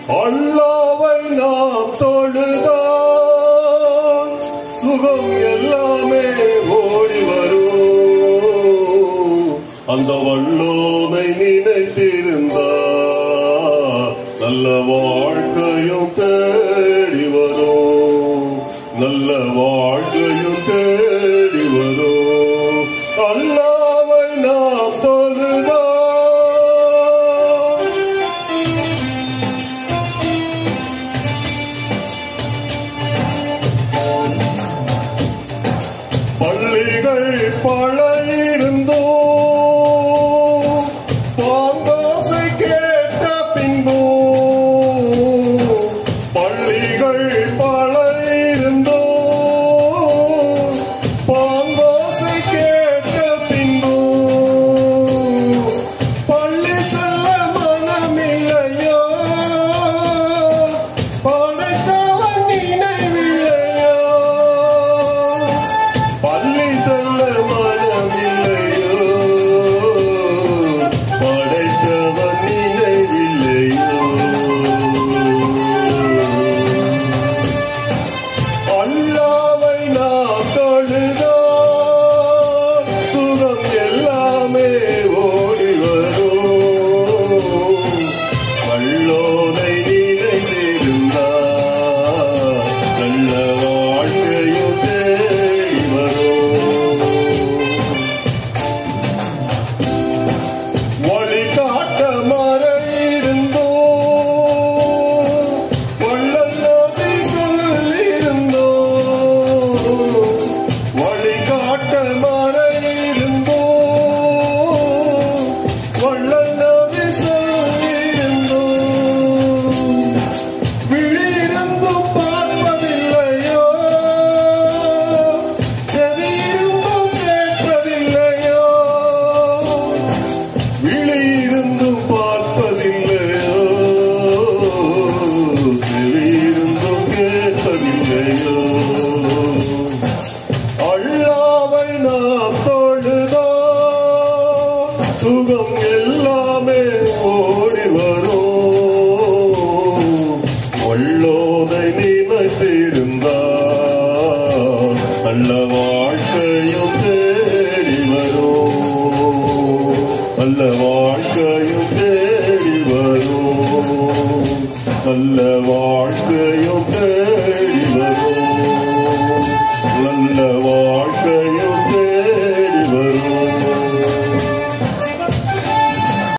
அல்லாவை நாம் தொழுதான் சுகம் எல்லாமே ஓடி வரும் அந்த வல்லோனை நினைத்திருந்தா நல்ல வாழ்க்கையும் தேடி வரும் நல்ல வாழ்க்கையும் தேடி வரும் அல்லாவை நாம் தொழுதான் பள்ளிகள் பல இருந்தோ பாங்காசை கேட்ட பின்போ பள்ளிகள் பல இருந்தோ பாங்காசை கேட்ட பின்போ பள்ளி செல்ல மனமில்லையோ படைத்தவன் நினைவில்லையோ பள்ளி செல்ல மனமில்லையோ படைத்தவன் நினைவில்லையோ அல்லாவை நாம் தொழுதோம் சுகம் எல்லாமே ஓடி வரும் வல்லோனை நினைத்திருந்தார் நல்ல வாழ்க்கையும் தேடி வரும் வழிகாட்ட மறையிருந்தோ வள்ளல்லாதை சொல்லிருந்தோ வழிகாட்ட மறையிருந்தோ வள்ளல்லாதை சொல்லிருந்தோ விழியிருந்தும் பார்ப்பதில்லையோ செவியிருந்தும் கேட்பதில்லையோ விழியிருந்தும் பார்ப்பதில்லையோ செவியிருந்தும் கேட்பதில்லையோ அல்லாவை நாம் தொழுதோ சுகம் எல்லாமே ஓடி வரும் வல்லோனை நினைத்திருந்தார் நல்ல வாழ்க்கையும் தேடி வரும் நல்ல வாழ்க்கையும் தேடி வரும் நல்ல வாழ்க்கையும் தேடி